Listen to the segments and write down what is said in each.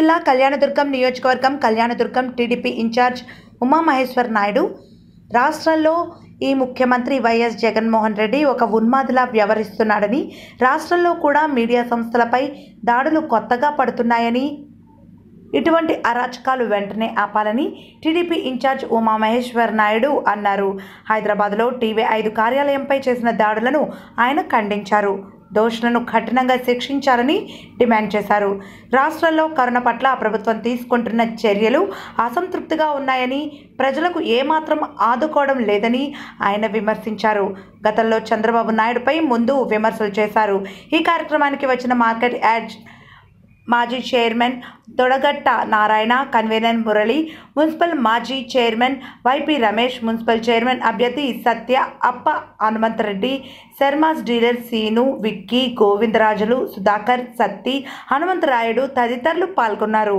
జిల్లా కళ్యాణదుర్గం నియోజకవర్గం Kalyandurg TDP incharge Umamaheshwar Naidu రాష్ట్రంలో ఈ ముఖ్యమంత్రి వైఎస్ జగన్మోహన్ రెడ్డి ఒక ఉన్మాదిలా వ్యవహరిస్తున్నాడని రాష్ట్రంలో కూడా మీడియా సంస్థలపై దాడులు కొత్తగా పడుతున్నాయని ఇటువంటి అరాచకాలు వెంటనే ఆపాలని టీడీపీ ఇన్ఛార్జ్ ఉమామహేశ్వర్ నాయుడు అన్నారు హైదరాబాద్లో టీవీ ఐదు కార్యాలయంపై చేసిన దాడులను ఆయన ఖండించారు దోషులను కఠినంగా శిక్షించాలని డిమాండ్ చేశారు రాష్ట్రంలో కరోనా పట్ల ప్రభుత్వం తీసుకుంటున్న చర్యలు అసంతృప్తిగా ఉన్నాయని ప్రజలకు ఏమాత్రం ఆదుకోవడం లేదని ఆయన విమర్శించారు గతంలో చంద్రబాబు నాయుడుపై ముందు విమర్శలు చేశారు ఈ కార్యక్రమానికి వచ్చిన మార్కెట్ యాడ్ మాజీ chairman Thodagatta Narayana convener Murali municipal మాజీ chairman YP Ramesh municipal chairman అభ్యర్థి సత్య అప్ప హనుమంతరెడ్డి శర్మాస్ డీలర్ సీను విక్కీ గోవిందరాజులు సుధాకర్ సత్తి హనుమంతరాయుడు తదితరులు పాల్గొన్నారు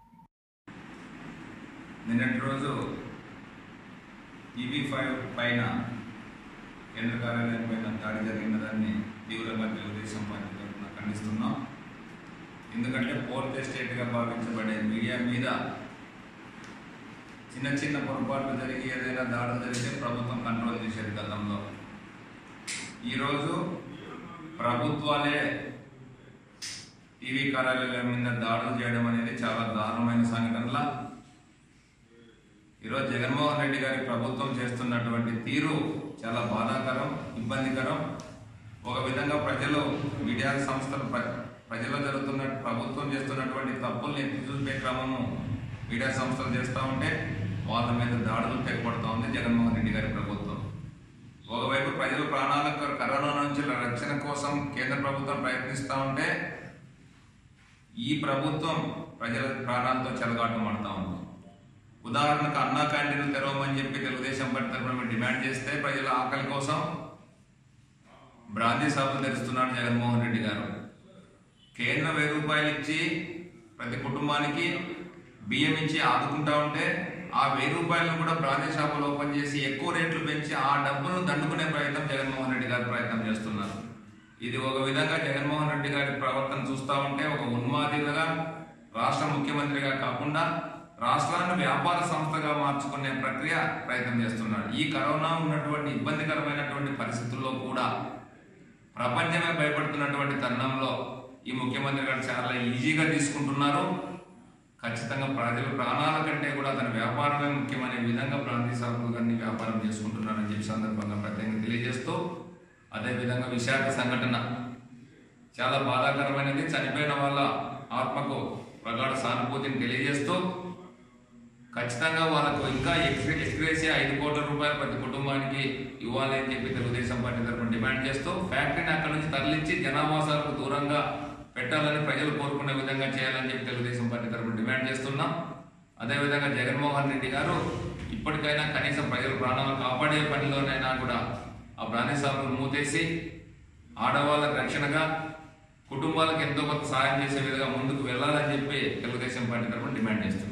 నిన్నటి రోజు ఈవీ ఫైవ్ పైన కేంద్ర కార్యాలయం పైన దాడి జరిగిన దాన్ని తీవ్రంగా తెలుగుదేశం పార్టీ తరఫున ఖండిస్తున్నాం ఎందుకంటే ఫోర్త్ ఎస్టేట్గా భావించబడే మీడియా మీద చిన్న చిన్న పొరపాట్లు జరిగి ఏదైనా దాడులు జరిగితే ప్రభుత్వం కంట్రోల్ చేసేది గతంలో ఈరోజు ప్రభుత్వాలే టీవీ కార్యాలయం మీద దాడులు చేయడం అనేది చాలా దారుణమైన సంఘటనలా ఈరోజు జగన్మోహన్ రెడ్డి గారి ప్రభుత్వం చేస్తున్నటువంటి తీరు చాలా బాధాకరం ఇబ్బందికరం ఒక విధంగా ప్రజలు మీడియా సంస్థలు ప్ర- ప్రజల్లో జరుగుతున్న ప్రభుత్వం చేస్తున్నటువంటి తప్పుల్ని ఎత్తి చూపే క్రమము మీడియా సంస్థలు చేస్తూ ఉంటే వాళ్ళ మీద దాడులు తెగబడుతూ ఉంది జగన్మోహన్ రెడ్డి గారి ప్రభుత్వం ఒకవైపు ప్రజల ప్రాణాలకు కరోనా నుంచి రక్షణ కోసం కేంద్ర ప్రభుత్వం ప్రయత్నిస్తూ ఉంటే ఈ ప్రభుత్వం ప్రజల ప్రాణాలతో చెలగాటమాడుతూ ఉంది ఉదాహరణకు అన్నా క్యాంటీన్లు తెరవమని చెప్పి తెలుగుదేశం పార్టీ తరఫున మేము డిమాండ్ చేస్తే ప్రజల ఆకలి కోసం బ్రాందీ షాపులు తెరుస్తున్నాడు జగన్మోహన్ రెడ్డి గారు కేంద్రం వెయ్యి రూపాయలు ఇచ్చి ప్రతి కుటుంబానికి బియ్యం ఇచ్చి ఆదుకుంటా ఉంటే ఆ వెయ్యి రూపాయలను కూడా బ్రాందీ షాపులు ఓపెన్ చేసి ఎక్కువ రేట్లు పెంచి ఆ డబ్బులను దండుకునే ప్రయత్నం జగన్మోహన్ రెడ్డి గారు ప్రయత్నం చేస్తున్నారు ఇది ఒక విధంగా జగన్మోహన్ రెడ్డి గారి ప్రవర్తన చూస్తా ఉంటే ఒక ఉన్మాదిగా రాష్ట్ర ముఖ్యమంత్రిగా కాకుండా రాష్ట్రాన్ని వ్యాపార సంస్థగా మార్చుకునే ప్రక్రియ ప్రయత్నం చేస్తున్నాడు ఈ కరోనా ఉన్నటువంటి ఇబ్బందికరమైనటువంటి పరిస్థితుల్లో కూడా ప్రపంచమే భయపడుతున్నటువంటి తరుణంలో ఈ ముఖ్యమంత్రి గారు చాలా ఈజీగా తీసుకుంటున్నారు ఖచ్చితంగా ప్రజల ప్రాణాల కంటే కూడా తన వ్యాపారమే ముఖ్యమనే విధంగా ప్రాంతీయ సరుకులు కానీ వ్యాపారం చేసుకుంటున్నారని చెప్పి సందర్భంగా ప్రత్యేకంగా తెలియజేస్తూ అదేవిధంగా విశాఖ సంఘటన చాలా బాధాకరమైనది చనిపోయిన వాళ్ళ ఆత్మకు ప్రగాఢ సానుభూతిని తెలియజేస్తూ ఖచ్చితంగా వాళ్ళకు ఇంకా ఎక్స్రే ఎక్స్గ్రేసి ఐదు కోట్ల రూపాయలు ప్రతి కుటుంబానికి ఇవ్వాలి అని చెప్పి తెలుగుదేశం పార్టీ తరఫున డిమాండ్ చేస్తూ ఫ్యాక్టరీని అక్కడి నుంచి తరలించి జనావాసాలకు దూరంగా పెట్టాలని ప్రజలు కోరుకునే విధంగా చేయాలని చెప్పి తెలుగుదేశం పార్టీ తరఫున డిమాండ్ చేస్తున్నాం అదేవిధంగా జగన్మోహన్ రెడ్డి గారు ఇప్పటికైనా కనీసం ప్రజల ప్రాణాలను కాపాడే పనిలోనైనా కూడా ఆ బ్రాందీ షాపులు మూతేసి ఆడవాళ్ళకు రక్షణగా కుటుంబాలకు ఎంతో కొంత సహాయం చేసే విధంగా ముందుకు వెళ్ళాలని చెప్పి తెలుగుదేశం పార్టీ తరఫున డిమాండ్ చేస్తున్నాం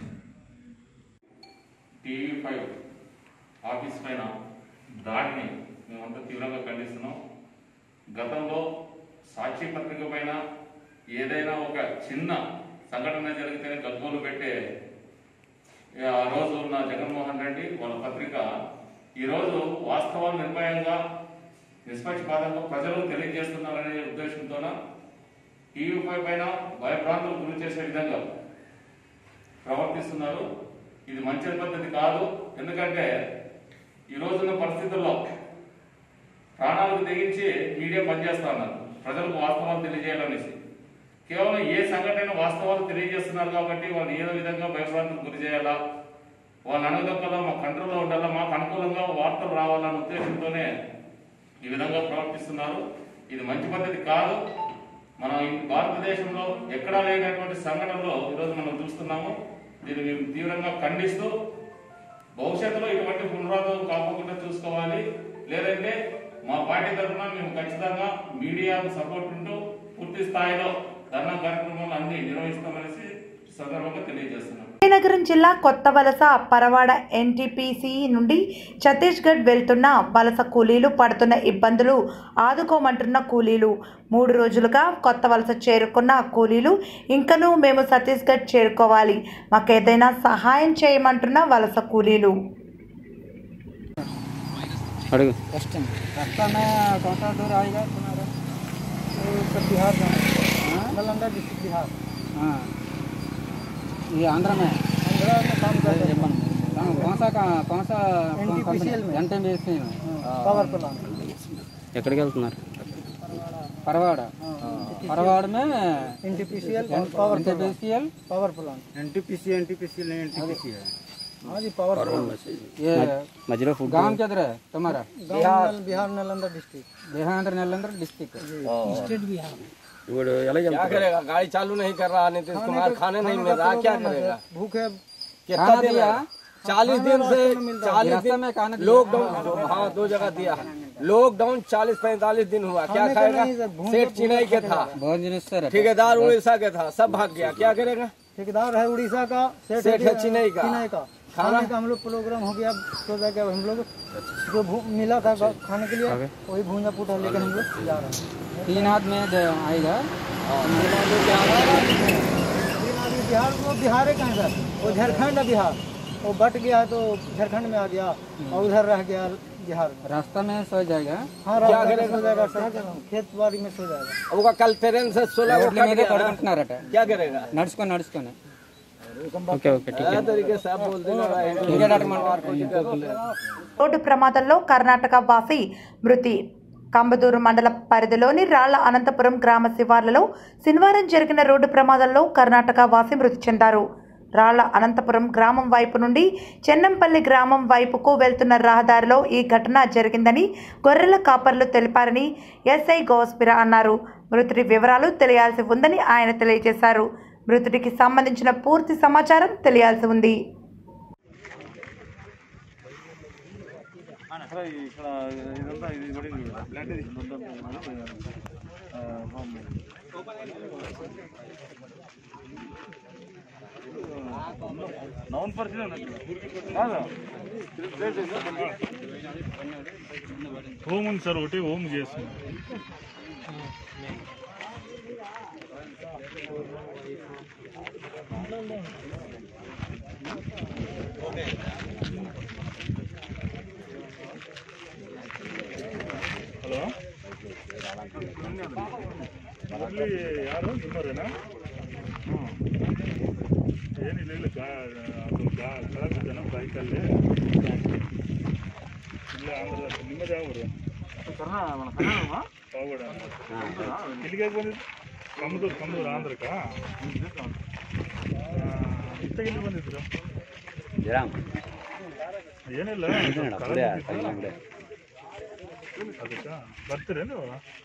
టీవీ ఫైవ్ ఆఫీస్ పైన దాడిని మేమంతా తీవ్రంగా ఖండిస్తున్నాం గతంలో సాక్షి పత్రిక పైన ఏదైనా ఒక చిన్న సంఘటన జరిగితేనే గగ్గోలు పెట్టే ఏ, ఆ రోజు ఉన్న జగన్మోహన్ రెడ్డి వాళ్ళ పత్రిక ఈరోజు వాస్తవాలు నిర్భయంగా నిష్పక్షపాతంగా ప్రజలు తెలియజేస్తున్నారనే ఉద్దేశంతోన టీవీ ఫైవ్ పైన భయభ్రాంతులు గురి చేసే విధంగా ప్రవర్తిస్తున్నారు ఇది మంచి పద్ధతి కాదు ఎందుకంటే ఈ రోజున్న పరిస్థితుల్లో ప్రాణాలకు తెగించి మీడియా పనిచేస్తా ఉన్నారు ప్రజలకు వాస్తవాలు తెలియజేయాలనేసి కేవలం ఏ సంఘటన వాస్తవాలు తెలియజేస్తున్నారు కాబట్టి వాళ్ళు ఏదో విధంగా భయభ్రాంతులకు గురి చేయాలా వాళ్ళ అనగదొక్కలా మా కంట్రోల్లో ఉండాలా మాకు అనుకూలంగా వార్తలు రావాలన్న ఉద్దేశంతోనే ఈ విధంగా ప్రవర్తిస్తున్నారు ఇది మంచి పద్ధతి కాదు మన ఈ భారతదేశంలో ఎక్కడా లేనటువంటి సంఘటనలో ఈరోజు మనం చూస్తున్నాము దీన్ని మేము తీవ్రంగా ఖండిస్తూ భవిష్యత్తులో ఇటువంటి పునరావృతం కాకుండా చూసుకోవాలి లేదంటే మా పార్టీ తరఫున మేము ఖచ్చితంగా మీడియాకు సపోర్ట్ ఉంటూ పూర్తి స్థాయిలో ధర్నా కార్యక్రమాలు అన్ని నిర్వహిస్తామనేసి ఈ సందర్భంగా తెలియజేస్తున్నాం విజయనగరం జిల్లా కొత్త వలస పరవాడ ఎన్టీపీసీ నుండి ఛత్తీస్గఢ్ వెళ్తున్న వలస కూలీలు పడుతున్న ఇబ్బందులు ఆదుకోమంటున్న కూలీలు మూడు రోజులుగా కొత్త వలస చేరుకున్న కూలీలు ఇంకనూ మేము ఛత్తీస్గఢ్ చేరుకోవాలి మాకేదైనా సహాయం చేయమంటున్న వలస కూలీలు అడుగు कस्ट में रास्ता में कौन सा दूर आएगा तुम्हारा तो सब बिहार में नालंदा डिस्ट्रिक्ट बिहार हाँ ये आंध्र में आंध्र में काम कर रहे हैं हाँ, कौन सा का- कौन सा NTPCL में? एनटीपीसीएल में पावर प्लांट ఎక్కడికి వెళ్తున్నారు परवाड़ परवाड़ में NTPCL power NTPCL power plant NTPC NTPC नहीं एनटीपीसी है हाँ जी पावर प्लांट ये మధ్యలో ఫుడ్ गांव किधर है तुम्हारा Bihar Bihar Nalanda district Bihar Nalanda district state Bihar क्या करेगा गाड़ी चालू नहीं कर रहा नीतीश कुमार खाने नहीं मिल रहा क्या करेगा भूखे कितना खाना दिन दिया चालीस दिन से चालीस रास्ते में खाना दिन दिया। लॉकडाउन हाँ दो जगह दिया है लॉकडाउन चालीस पैंतालीस दिन हुआ क्या खाने का खाएगा नहीं, सर, भूखे सेठ चिन्हई के था बहुत दिन से रहता है। ठेकेदार उड़ीसा के था सब भाग गया क्या करेगा ठेकेदार है उड़ीसा का सेठ है चिन्नई का। चिन्नई का खाना? खाने का हम लोग प्रोग्राम हो गया सोचा कि अब हम लोग जो भू- मिला था गा- खाने के लिए वही भूंजा पूटा लेकर हम लोग जा रहे हैं तीन आदमी आएगा तीन आदमी बिहार वो बिहार है कहाँ सर वो झारखंड है बिहार वो बट गया है तो झारखंड में आ गया और उधर रह गया बिहार में रास्ता में सो जाएगा हाँ क्या रास्ता में करेगा? सो जाएगा सर खेत बाड़ी में सो जाएगा वो कल ट्रेन से सोलह को कट गया ना। పడుకుంటున్నారట क्या करेगा నడుచుకొని నడుచుకొని ఓకే ఓకే हर तरीके से आप बोल देना ఇంకే డాక్టర్ మాట్లాడుకుంటున్నారు రోడ్డు ప్రమాదంలో కర్ణాటక వాసి మృతి కంబదూరు మండల పరిధిలోని రాళ్ల అనంతపురం గ్రామ శివార్లలో శనివారం జరిగిన రోడ్డు ప్రమాదంలో కర్ణాటక వాసి మృతి చెందారు రాళ్ల అనంతపురం గ్రామం వైపు నుండి చెన్నంపల్లి గ్రామం వైపుకు వెళ్తున్న రహదారిలో ఈ ఘటన జరిగిందని గొర్రెల కాపర్లు తెలిపారని ఎస్ఐ గోస్పిరా అన్నారు మృతుడి వివరాలు తెలియాల్సి ఉందని ఆయన తెలియజేశారు మృతుడికి సంబంధించిన పూర్తి సమాచారం తెలియాల్సి ఉంది హోమ్ ఉంది సార్ ఒకటి హోమ్ చేస్తుంది ಹಲೋ ಅಲ್ಲಿ ಯಾರು ನಿಮ್ಮವರೇನಾ ಹ್ಞೂ ಏನಿಲ್ಲ ಇಲ್ಲ ಗಾ ಅದು ಗಾ ಕೆಳಗೆ ಜನ ಬೈಕಲ್ಲಿ ಇಲ್ಲ ಆಂಧ್ರ ನಿಮ್ಮದು ಯಾವ ಊರು ಪಾವಗಡ ಇಲ್ಲಿಗೆ ಬಂದಿದ್ದು ಕಮದೂರು ಕಮದೂರು ಆಂಧ್ರಕ್ಕ ಇತ್ತಾಗ ಇಲ್ಲಿ ಬಂದಿದ್ರು ಏನಿಲ್ಲ ಅದಕ್ಕ ಬರ್ತೀರೇನು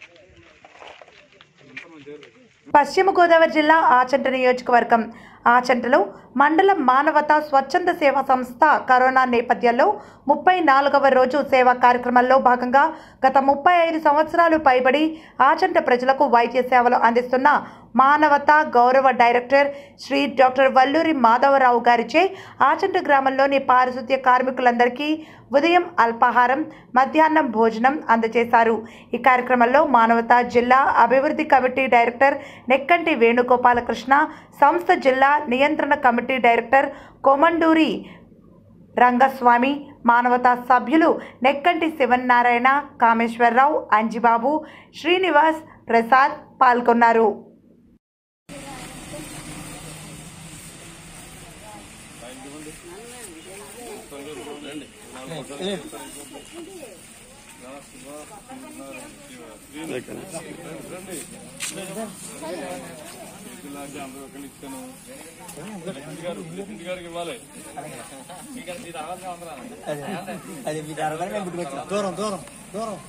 పశ్చిమ గోదావరి జిల్లా ఆచంట నియోజకవర్గం ఆచంటలో మండల మానవతా స్వచ్ఛంద సేవా సంస్థ కరోనా నేపథ్యంలో ముప్పై నాలుగవ రోజు సేవా కార్యక్రమంలో భాగంగా గత ముప్పై ఐదు సంవత్సరాలు పైబడి ఆచంట ప్రజలకు వైద్య సేవలు అందిస్తున్న మానవతా గౌరవ డైరెక్టర్ శ్రీ డాక్టర్ వల్లూరి మాధవరావు గారిచే ఆచంట గ్రామంలోని పారిశుద్ధ్య కార్మికులందరికీ ఉదయం అల్పాహారం మధ్యాహ్నం భోజనం అందజేశారు ఈ కార్యక్రమంలో మానవతా జిల్లా అభివృద్ధి కమిటీ డైరెక్టర్ నెక్కంటి వేణుగోపాలకృష్ణ సంస్థ జిల్లా నియంత్రణ కమిటీ డైరెక్టర్ కొమండూరి రంగస్వామి మానవతా సభ్యులు నెక్కంటి శివన్నారాయణ కామేశ్వరరావు అంజిబాబు శ్రీనివాస్ ప్రసాద్ పాల్గొన్నారు దూరం దూరం దూరం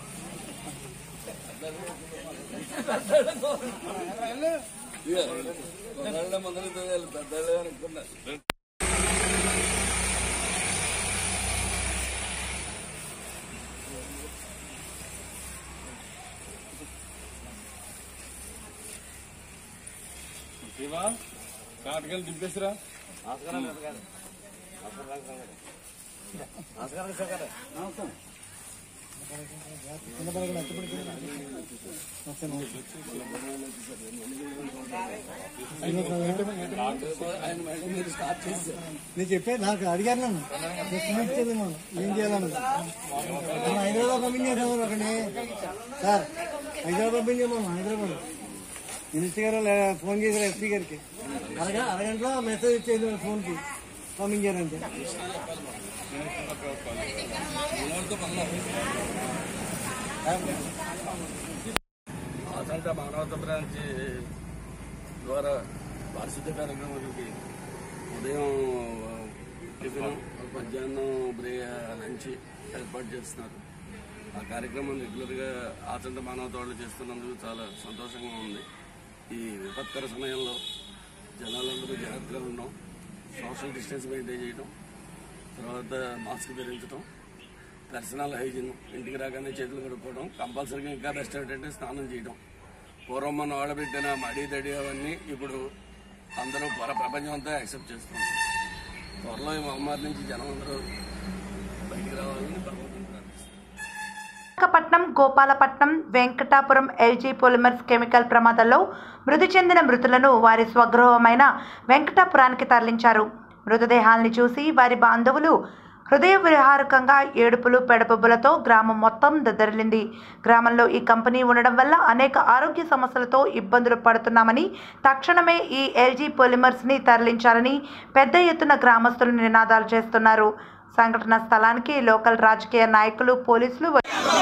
కాటకెళ్ళి దింపేసిరా నేను చెప్పేది నాకు అడిగారు నన్ను నేను ఇచ్చేది మనం ఏం చేయాలని మనం హైదరాబాద్ పంపించేసాము ఒకటి సార్ హైదరాబాద్ పంపించాము హైదరాబాద్ మినిస్టర్ గారు లే- ఫోన్ చేశారు ఎస్పీ గారికి అరగ అరగంటలో మెసేజ్ ఇచ్చేది వాళ్ళ ఫోన్కి పంపించారంటే ఆచంట మానవత బ్రాంచ్ ద్వారా పారిశుద్ధ్య కార్యక్రమాలకి ఉదయం టిఫిన్ మధ్యాహ్నం బ్రే లంచ్ ఏర్పాటు చేస్తున్నారు ఆ కార్యక్రమం రెగ్యులర్గా ఆచంట మానవత వాళ్ళు చేస్తున్నందుకు చాలా సంతోషంగా ఉంది ఈ విపత్కర సమయంలో జనాలందరూ జాగ్రత్తగా ఉండడం సోషల్ డిస్టెన్స్ మెయింటైన్ చేయడం తర్వాత మాస్క్ ధరించడం పర్సనల్ హైజీన్ ఇంటికి రాగానే చేతులు కడుక్కోవడం కంపల్సరీగా ఇంకా బెస్ట్ ఏంటంటే స్నానం చేయడం పూర్వం మనం ఆడబెట్టిన మడి దడి అవన్నీ ఇప్పుడు అందరూ పర ప్రపంచం అంతా యాక్సెప్ట్ చేస్తుంది త్వరలో ఈ మహమ్మారి నుంచి జనం అందరూ బయటికి రావాలని భగవంతుని ప్రార్థిస్తున్నాను Visakhapatnam Gopalapatnam Venkatapuram LG Polymers chemical ప్రమాదంలో మృతి చెందిన మృతులను వారి స్వగృహమైన వెంకటాపురానికి తరలించారు మృతదేహాల్ని చూసి వారి బాంధవులు హృదయ విహారకంగా ఏడుపులు పెడపబులతో గ్రామం మొత్తం దద్దరిల్లింది గ్రామంలో ఈ కంపెనీ ఉండడం వల్ల అనేక ఆరోగ్య సమస్యలతో ఇబ్బందులు పడుతున్నామని తక్షణమే ఈ ఎల్జీ పొలిమర్స్ని తరలించాలని పెద్ద ఎత్తున గ్రామస్తులు నినాదాలు చేస్తున్నారు సంఘటన స్థలానికి లోకల్ రాజకీయ నాయకులు పోలీసులు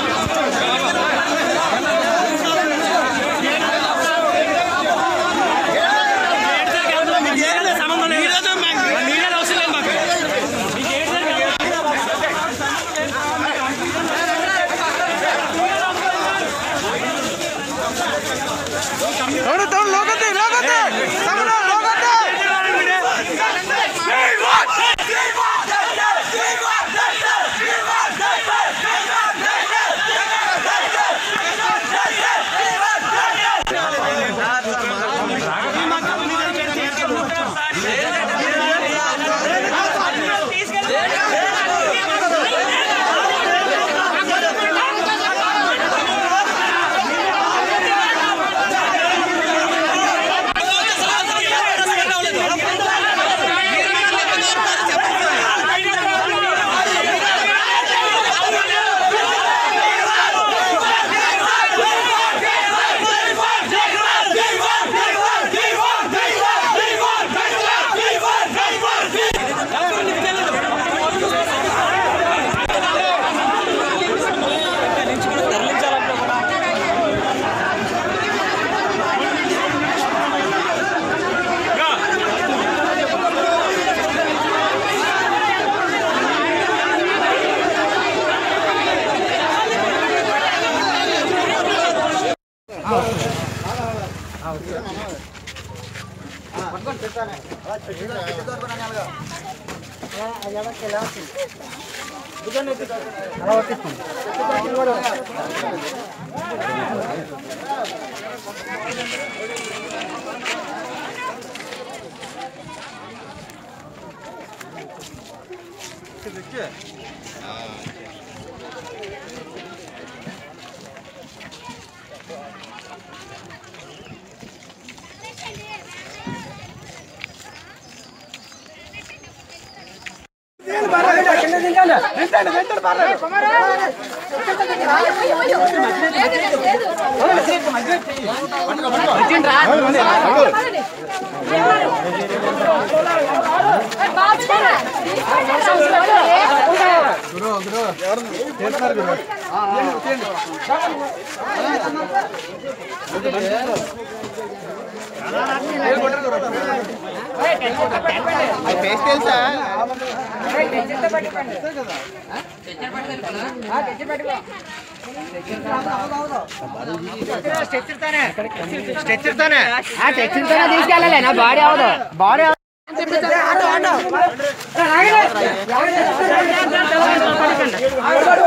తీసుకెళ్ళాలి నా బాడీ అవదు బాడీ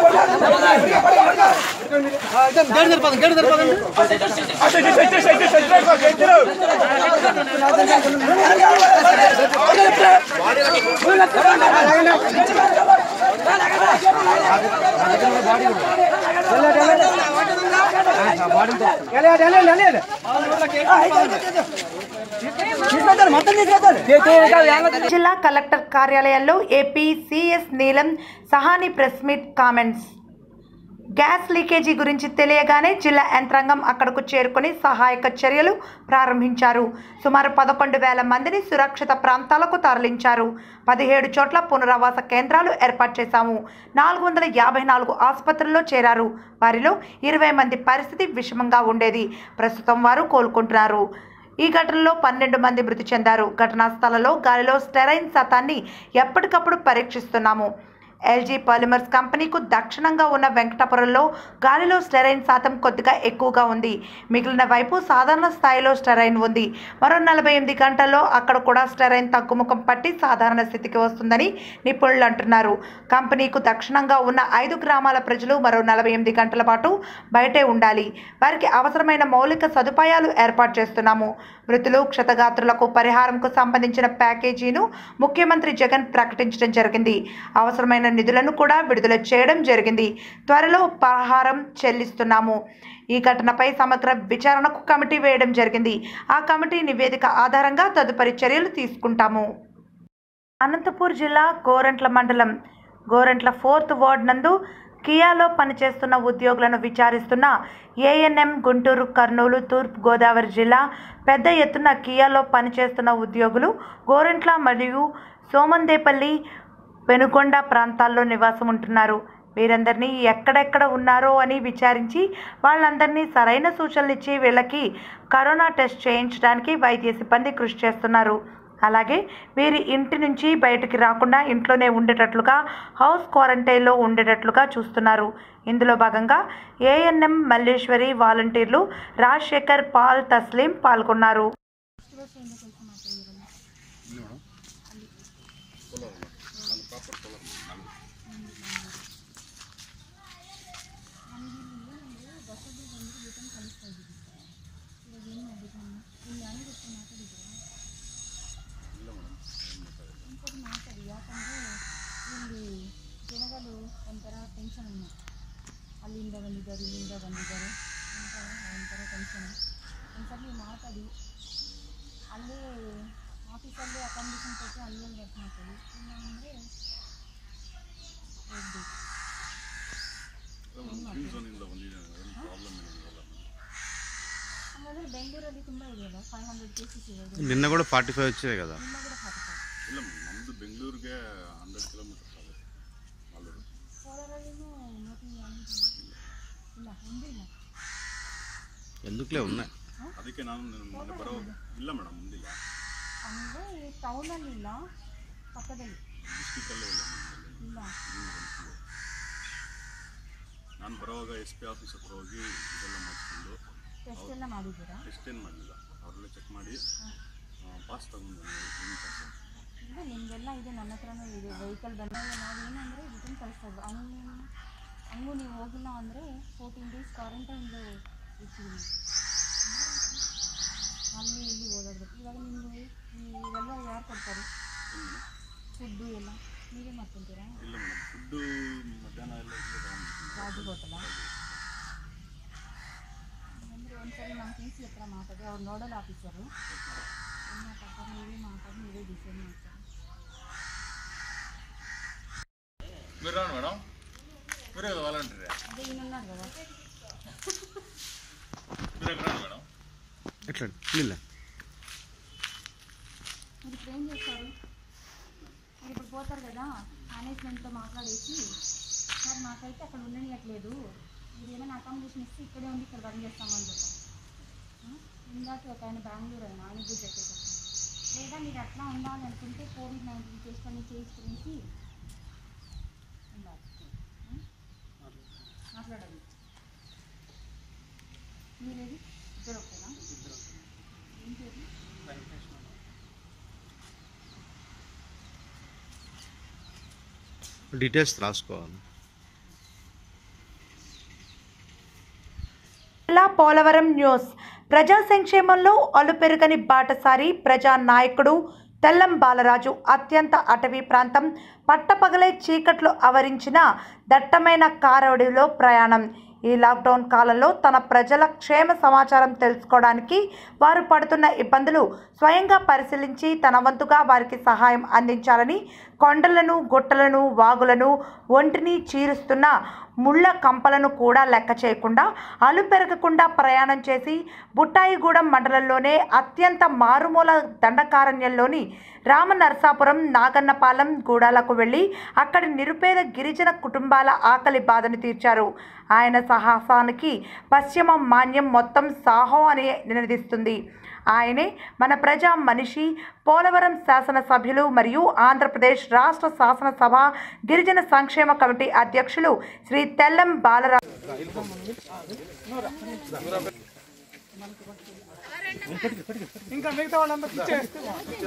గేడు సరిపోదు గేడు సరిపోదు జిల్లా కలెక్టర్ కార్యాలయంలో AP CS Neelam Sawhney press meet comments gas leakage గురించి తెలియగానే జిల్లా యంత్రాంగం అక్కడకు చేరుకుని సహాయక చర్యలు ప్రారంభించారు సుమారు పదకొండు వేల మందిని సురక్షిత ప్రాంతాలకు తరలించారు పదిహేడు చోట్ల పునరావాస కేంద్రాలు ఏర్పాటు చేశాము నాలుగు వందల యాభై నాలుగు ఆసుపత్రుల్లో చేరారు వారిలో ఇరవై మంది పరిస్థితి విషమంగా ఉండేది ప్రస్తుతం వారు కోలుకుంటున్నారు ఈ ఘటనలో పన్నెండు మంది మృతి చెందారు ఘటనా స్థలంలో గాలిలో స్టెరైన్ శాతాన్ని ఎప్పటికప్పుడు పరీక్షిస్తున్నాము ఎల్జీ పాలిమర్స్ కంపెనీకు దక్షిణంగా ఉన్న వెంకటాపురంలో గాలిలో స్టెరైన్ శాతం కొద్దిగా ఎక్కువగా ఉంది మిగిలిన వైపు సాధారణ స్థాయిలో స్టెరైన్ ఉంది మరో నలభై ఎనిమిది గంటల్లో అక్కడ కూడా స్టెరైన్ తగ్గుముఖం పట్టి సాధారణ స్థితికి వస్తుందని నిపుణులు అంటున్నారు కంపెనీకు దక్షిణంగా ఉన్న ఐదు గ్రామాల ప్రజలు మరో నలభై ఎనిమిది గంటల పాటు బయటే ఉండాలి వారికి అవసరమైన మౌలిక సదుపాయాలు ఏర్పాటు చేస్తున్నాము మృతులు క్షతగాత్రులకు పరిహారంకు సంబంధించిన ప్యాకేజీను ముఖ్యమంత్రి జగన్ ప్రకటించడం జరిగింది అవసరమైన నిధులను కూడా విడుదల చేయడం జరిగింది త్వరలో పరిహారం చెల్లిస్తున్నాము ఈ ఘటనపై సమగ్ర విచారణకు కమిటీ వేయడం జరిగింది ఆ కమిటీ నివేదిక ఆధారంగా తదుపరి చర్యలు తీసుకుంటాము అనంతపూర్ జిల్లా గోరంట్ల మండలం గోరంట్ల ఫోర్త్ వార్డ్ నందు కియాలో పనిచేస్తున్న ఉద్యోగులను విచారిస్తున్న ఏఎన్ఎం గుంటూరు కర్నూలు తూర్పు గోదావరి జిల్లా పెద్ద ఎత్తున కియాలో పనిచేస్తున్న ఉద్యోగులు గోరంట్ల మరియు సోమందేపల్లి పెనుకొండ ప్రాంతాల్లో నివాసం ఉంటున్నారు వీరందరినీ ఎక్కడెక్కడ ఉన్నారో అని విచారించి వాళ్ళందరినీ సరైన సూచనలు ఇచ్చి వీళ్ళకి కరోనా టెస్ట్ చేయించడానికి వైద్య సిబ్బంది కృషి చేస్తున్నారు అలాగే వీరి ఇంటి నుంచి బయటికి రాకుండా ఇంట్లోనే ఉండేటట్లుగా హౌస్ క్వారంటైన్లో ఉండేటట్లుగా చూస్తున్నారు ఇందులో భాగంగా ఏఎన్ఎం మల్లేశ్వరి వాలంటీర్లు రాజశేఖర్ పాల్ తస్లీం పాల్గొన్నారు ಇಲ್ಲಿ ಜನಗಳು ಒಂಥರ ಟೆನ್ಷನ್ ಅನ್ನು ಅಲ್ಲಿಂದ ಬಂದಿದ್ದಾರೆ ಇಲ್ಲಿಂದ ಬಂದಿದ್ದಾರೆ ಅಂತ ಒಂಥರ ಟೆನ್ಷನ್ ಒಂದ್ಸಲ ಮಾತಾಡಿ ಅಲ್ಲೇ ಆಫೀಸಲ್ಲೇ ಅಕಾಮಿಡೇಷನ್ ಕೊಟ್ಟು ಅಲ್ಲೇ ವರ್ಕ್ ಮಾಡ್ಕೊಳ್ಳಿ ಇಲ್ಲ ಅಂದರೆ ಹೋಗ್ಬೇಕು ಹಾಗಾದರೆ ಬೆಂಗಳೂರಲ್ಲಿ ತುಂಬ ಇದೆಯಲ್ಲ ಫೈವ್ ಹಂಡ್ರೆಡ್ ಕೇಸಸ್ ಇರೋದು నిన్న కూడా ఫార్టీ ఫైవ్ వచ్చాయి కదా ನಿಮ್ಮ ಕೂಡ ಫಾರ್ಟಿ ಫೈವ್ ಇಲ್ಲ ನಮ್ಮದು ಬೆಂಗಳೂರಿಗೆ ಹಂಡ್ರೆಡ್ ಕಿಲೋಮೀಟರ್ಸ್ ಆಗುತ್ತೆ ಮಾಲೂರು ಕೋಲಾರಲ್ಲಿನೂ ನೋಟಿ ಇಲ್ಲ ಒಂದೂ ಇಲ್ಲ ఎందుకులే ఉన్నాయి ಅದಕ್ಕೆ ನಾನು ಮೊನ್ನೆ ಬರೋ ಇಲ್ಲ ಮೇಡಮ್ ಮುಂದಿಲ್ಲ ಅಂದರೆ ಟೌನಲ್ಲಿ ಇಲ್ಲ ಪಕ್ಕದಲ್ಲಿ ಡಿಸ್ಟಿಕಲ್ಲೇ ಇಲ್ಲ ನಮ್ಮಲ್ಲಿ. ಇಲ್ಲ ಇನ್ನೂ ಬಂದಿಲ್ಲ. ನಾನು ಬರೋವಾಗ ಎಸ್ ಪಿ ಆಫೀಸ್ ಹತ್ರ ಹೋಗಿ ಇದೆಲ್ಲ ಮಾಡಿಸ್ಕೊಂಡು ಟೆಸ್ಟ್ ಎಲ್ಲ ಮಾಡಿದ್ದೀರಾ ಟೆಸ್ಟ್ ಏನು ಮಾಡಲಿಲ್ಲ ಅವರೆಲ್ಲ ಚೆಕ್ ಮಾಡಿ ಪಾಸ್ ತಗೊಂಡು ಪಾಸ್ ಇಲ್ಲ ನಿಮಗೆಲ್ಲ ಇದೆ ನನ್ನ ಹತ್ರನೂ ಇದೆ ವೆಹಿಕಲ್ ಬಂದಾಗ ನಾವೇನಂದರೆ ರಿಟರ್ನ್ ಕಳಿಸ್ತಾ ಇದ್ವಿ ಹಂಗೂ ಹಂಗೂ ನೀವು ಹೋಗಿಲ್ಲ ಅಂದರೆ ಫೋರ್ಟೀನ್ ಡೇಸ್ ಕ್ವಾರಂಟೈನ್ದು ಇರ್ತೀವಿ ಅಲ್ಲಿ ಇಲ್ಲಿ ಓಡಾಡ್ಬೇಕು ಇವಾಗ ನಿಮಗೆ ಇವೆಲ್ಲ ಯಾರು ಕೊಡ್ತಾರೆ ಫುಡ್ಡು ಎಲ್ಲ ನೀವೇ ಮಾಡ್ಕೊತೀರಾ ಇಲ್ಲ ಮೇಡಮ್ ಫುಡ್ಡು ಮಧ್ಯಾಹ್ನ ಎಲ್ಲ ಇಲ್ಲೇ ತಗೊಂಡು ರಾಜು ಹೋಟೆಲ ಅಂದರೆ ಒಂದ್ಸರಿ ನಮ್ಮ ಟಿ ಸಿ ಹತ್ರ ಮಾತಾಡಿ ಅವ್ರು ನೋಡಲ್ ಆಫೀಸರು ಏನು ಮಾತಾಡ್ತಾರೆ ನೀವೇ ಮಾತಾಡಿ ನೀವೇ ಡಿಸೈಡ್ ಮಾಡ್ತಾರೆ మీరు రాను మేడం మీరే కదా వాలంటీర్ అదే ఈయన ఉన్నారు కదా మీరు ఎక్కడ రాను మేడం ఎట్లా ಇಲ್ಲ మీరు ఇప్పుడు ఏం చేస్తారు మీరు ఇప్పుడు పోతారు కదా మేనేజ్మెంట్తో మాట్లాడేసి సార్ నాకైతే అక్కడ ఉండనియట్లేదు మీరు ఏమైనా అకామిడేషన్ ఇస్తే ఇక్కడే ఉండి ఇక్కడ రన్ చేస్తామని చెప్పారు ఆ? ఇందాక ఒక ఆయన బెంగళూరు ఆయన ఆయన కూడా చెప్పేసారు లేదా మీరు అట్లా ఉండాలి అనుకుంటే కోవిడ్ నైన్టీన్ టెస్ట్ అన్ని చేయించుకునేసి ఉండాలి ఆ? మాట్లాడాలి మీరేది ఇద్దరు ఒకటేనా ఏం పేరు డీటెయిల్స్ రాసుకోవాలి జిల్లా పోలవరం న్యూస్ ప్రజా సంక్షేమంలో అలుపెరుగని బాటసారి ప్రజా నాయకుడు తెల్లం బాలరాజు అత్యంత అటవీ ప్రాంతం పట్టపగలే చీకట్లు ఆవరించిన దట్టమైన కారవడిలో ప్రయాణం ఈ లాక్డౌన్ కాలంలో తన ప్రజల క్షేమ సమాచారం తెలుసుకోవడానికి వారు పడుతున్న ఇబ్బందులు స్వయంగా పరిశీలించి తన వంతుగా వారికి సహాయం అందించాలని కొండలను గుట్టలను వాగులను ఒంటిని చీరుస్తున్న ముళ్ళ కంపలను కూడా లెక్క చేయకుండా అలు పెరగకుండా ప్రయాణం చేసి బుట్టాయిగూడెం మండలంలోనే అత్యంత మారుమూల దండకారణ్యంలోని రామనరసాపురం నాగన్నపాలెం గూడాలకు వెళ్ళి అక్కడి నిరుపేద గిరిజన కుటుంబాల ఆకలి బాధను తీర్చారు ఆయన సాహసానికి పశ్చిమ మాన్యం మొత్తం సాహో అని నినదిస్తుంది ఆయనే మన ప్రజా మనిషి పోలవరం శాసనసభ్యులు మరియు ఆంధ్రప్రదేశ్ రాష్ట్ర శాసనసభ గిరిజన సంక్షేమ కమిటీ అధ్యక్షులు శ్రీ తెల్లం బాలరాజు ఇంకా మిగతా వాళ్ళందరూ ఇచ్చేస్తే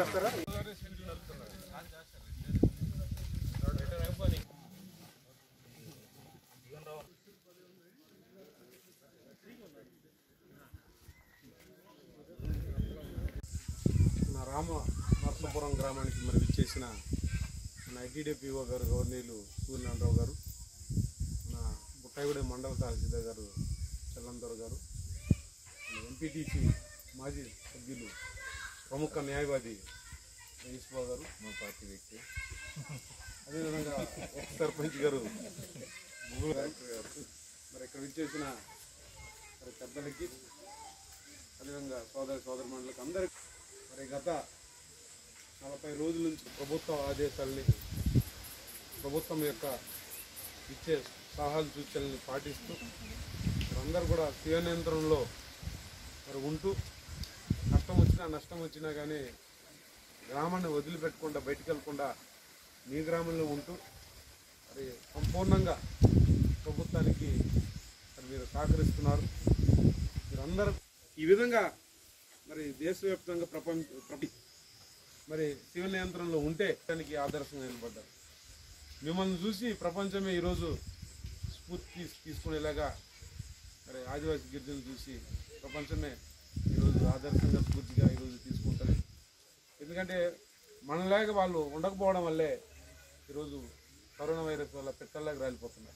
మన రామ నరసాపురం గ్రామానికి మరి విచ్చేసిన మన ఐటీడీపీఓ గారు గవర్నీలు సూర్యనారాయణరావు గారు మన బుట్టాయిగూడెం మండల తహసీల్దార్ గారు చల్లందర్ గారు ఎంపీటీసీ మాజీ సభ్యులు ప్రముఖ న్యాయవాది రమేష్బాబు గారు మా పార్టీ వ్యక్తి అదేవిధంగా ఎక్స్ సర్పంచ్ గారు ముగ్గురు డైరెక్టర్ గారు మరి ఇక్కడ విచ్చేసిన మరి పెద్దలకి అదేవిధంగా సోదర సోదర మండలికి అందరికీ మరి గత నలభై రోజుల నుంచి ప్రభుత్వ ఆదేశాలని ప్రభుత్వం యొక్క ఇచ్చే సలహాలు సూచనల్ని పాటిస్తూ అందరూ కూడా స్వీయ నియంత్రణలో మరి ఉంటూ కష్టం వచ్చినా నష్టం వచ్చినా కానీ గ్రామాన్ని వదిలిపెట్టకుండా బయటికి వెళ్ళకుండా మీ గ్రామంలో ఉంటూ మరి సంపూర్ణంగా ప్రభుత్వానికి మరి మీరు సహకరిస్తున్నారు మీరందరూ ఈ విధంగా మరి దేశవ్యాప్తంగా ప్రపంచ ప్రప- మరి శివ నియంత్రణలో ఉంటే దానికి ఆదర్శంగా నిలబడ్డారు మిమ్మల్ని చూసి ప్రపంచమే ఈరోజు స్ఫూర్తి తీస్- తీసుకునేలాగా మరి ఆదివాసీ గిరిజనులు చూసి ప్రపంచమే ఈరోజు ఆదర్శంగా స్ఫూర్తిగా ఈరోజు తీసుకుంటుంది ఎందుకంటే మనలాగా వాళ్ళు ఉండకపోవడం వల్లే ఈరోజు కరోనా వైరస్ వల్ల పెట్టల్లాగా రాలిపోతున్నారు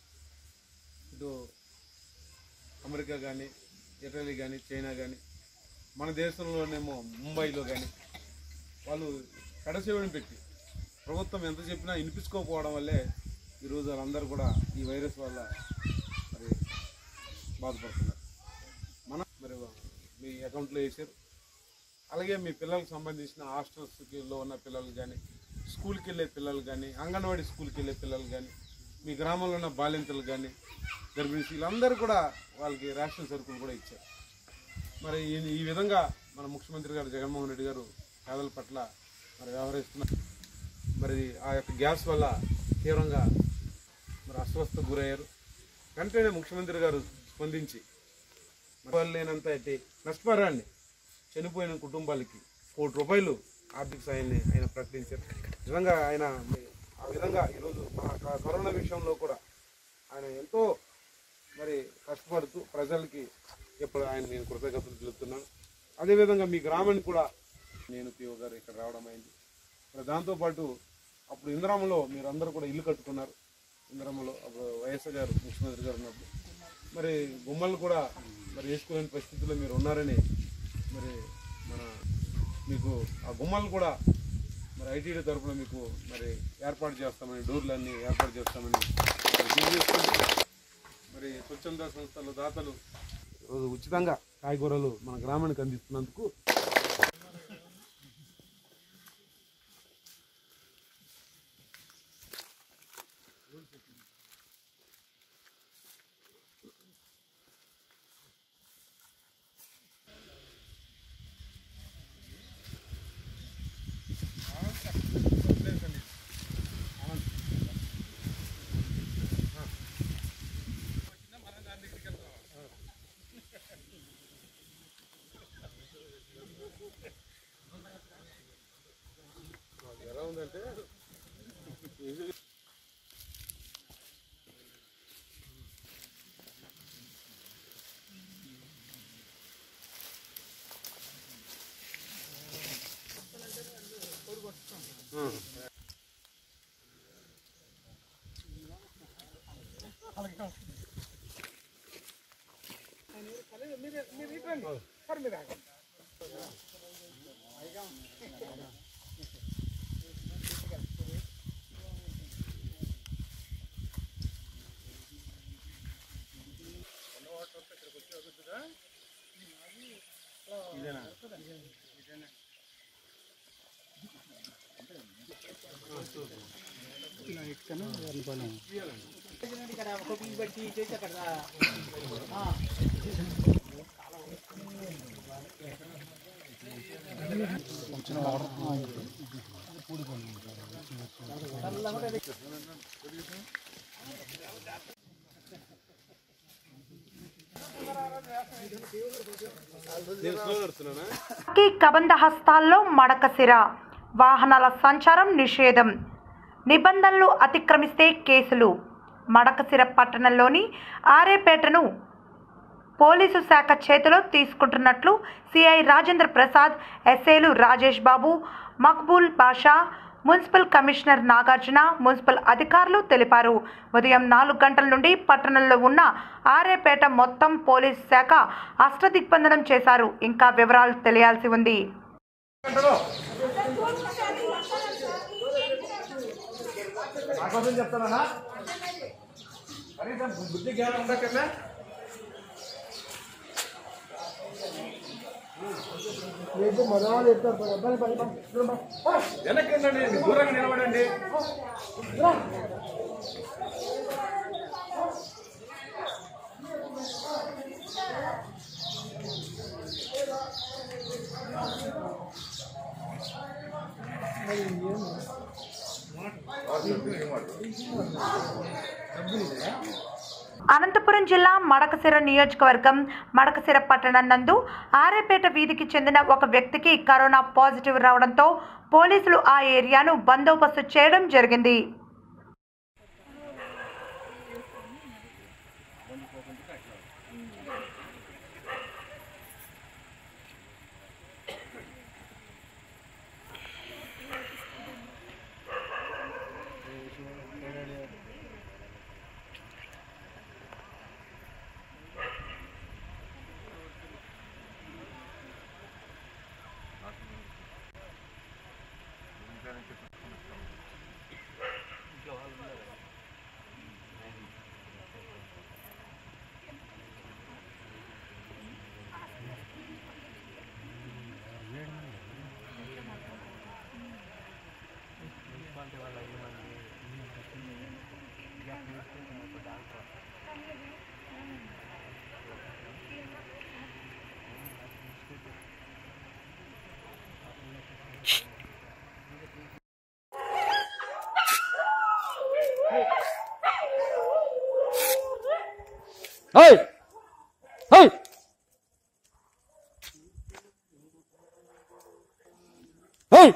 ఇటు అమెరికా కానీ ఇటలీ కానీ చైనా కానీ మన దేశంలోనేమో ముంబైలో కానీ వాళ్ళు కడసేవని పెట్టి ప్రభుత్వం ఎంత చెప్పినా వినిపించుకోకపోవడం వల్లే ఈరోజు వాళ్ళందరూ కూడా ఈ వైరస్ వల్ల మరి బాధపడుతున్నారు మన మరి మీ అకౌంట్లో వేసారు అలాగే మీ పిల్లలకు సంబంధించిన హాస్టల్స్లో ఉన్న పిల్లలు కానీ స్కూల్కి వెళ్ళే పిల్లలు కానీ అంగన్వాడీ స్కూల్కి వెళ్ళే పిల్లలు కానీ మీ గ్రామంలో ఉన్న బాలింతలు కానీ గర్భిణీ వీళ్ళందరూ కూడా వాళ్ళకి రేషన్ సరుకులు కూడా ఇచ్చారు మరి ఈ- ఈ విధంగా మన ముఖ్యమంత్రి గారు జగన్మోహన్ రెడ్డి గారు పేదల పట్ల మరి వ్యవహరిస్తున్నారు మరి ఆ యొక్క గ్యాస్ వల్ల తీవ్రంగా మరి అస్వస్థకు గురయ్యారు వెంటనే ముఖ్యమంత్రి గారు స్పందించి మరి లేనంత అయితే నష్టపరాన్ని చనిపోయిన కుటుంబాలకి కోటి రూపాయలు ఆర్థిక సాయాన్ని ఆయన ప్రకటించారు నిజంగా ఆయన ఆ విధంగా ఈరోజు మన క- కరోనా విషయంలో కూడా ఆయన ఎంతో మరి కష్టపడుతూ ప్రజలకి ఎప్పుడు ఆయన నేను కృతజ్ఞతలు తెలుపుతున్నాను అదేవిధంగా మీ గ్రామానికి కూడా నేను పిఓ గారు ఇక్కడ రావడం అయింది మరి దాంతోపాటు అప్పుడు ఇంద్రామలో మీరు అందరూ కూడా ఇల్లు కట్టుకున్నారు ఇంద్రామలో అప్పుడు వైఎస్ఆర్ గారు ముఖ్యమంత్రి గారు ఉన్నప్పుడు మరి గుమ్మలు కూడా మరి వేసుకోలేని పరిస్థితుల్లో మీరు ఉన్నారని మరి మన మీకు ఆ గుమ్మలు కూడా మరి ఐటీడీ తరఫున మీకు మరి ఏర్పాటు చేస్తామని డోర్లన్నీ ఏర్పాటు చేస్తామని మరి తెలియజేసుకుంటూ మరి స్వచ్ఛంద సంస్థల దాతలు ఈరోజు ఉచితంగా కాయగూరలు మన గ్రామానికి అందిస్తున్నందుకు ఎలా ఉందంటే కి కబంధ హస్తాల్లో మడకసిర వాహనాల సంచారం నిషేధం నిబంధనలు అతిక్రమిస్తే కేసులు మడకసిర పట్టణంలోని ఆరేపేటను పోలీసు శాఖ చేతిలో తీసుకుంటున్నట్లు సిఐ రాజేంద్ర ప్రసాద్ ఎస్ఏలు Rajesh Babu Maqbool Basha municipal commissioner Nagarjuna municipal అధికారులు తెలిపారు ఉదయం నాలుగు గంటల నుండి పట్టణంలో ఉన్న ఆరేపేట మొత్తం పోలీస్ శాఖ అష్టదిగ్బంధనం చేశారు ఇంకా వివరాలు తెలియాల్సి ఉంది నాకోసం చెప్తానా కనీసం బుద్ధి జ్ఞానం ఉండకన్నా వెనక్కి వెళ్ళండి దూరంగా నిలబడండి అనంతపురం జిల్లా మడకసిర నియోజకవర్గం మడకసిర పట్టణం నందు ఆరేపేట వీధికి చెందిన ఒక వ్యక్తికి కరోనా పాజిటివ్ రావడంతో పోలీసులు ఆ ఏరియాను బందోబస్తు చేయడం జరిగింది Hey! Hey! Hey!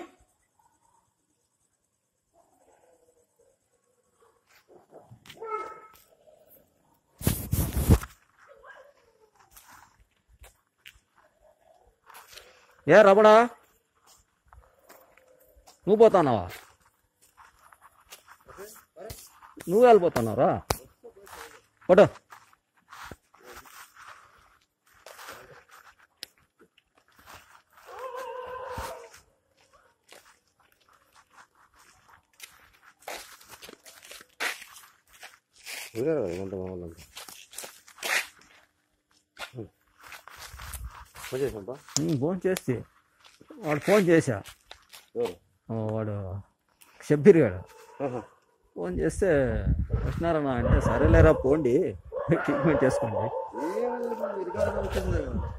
ఏ రమడా నువ్వు పోతున్నావా నువ్వు వెళ్ళిపోతున్నావురా పట్టు ఫోన్ చేసి వాడు ఫోన్ చేశా ఆ, వాడు షబ్బీర్ గాడు ఫోన్ చేస్తే వచ్చినారన్నా అంటే సరేలేరా పోండి ట్రీట్మెంట్ చేసుకోండి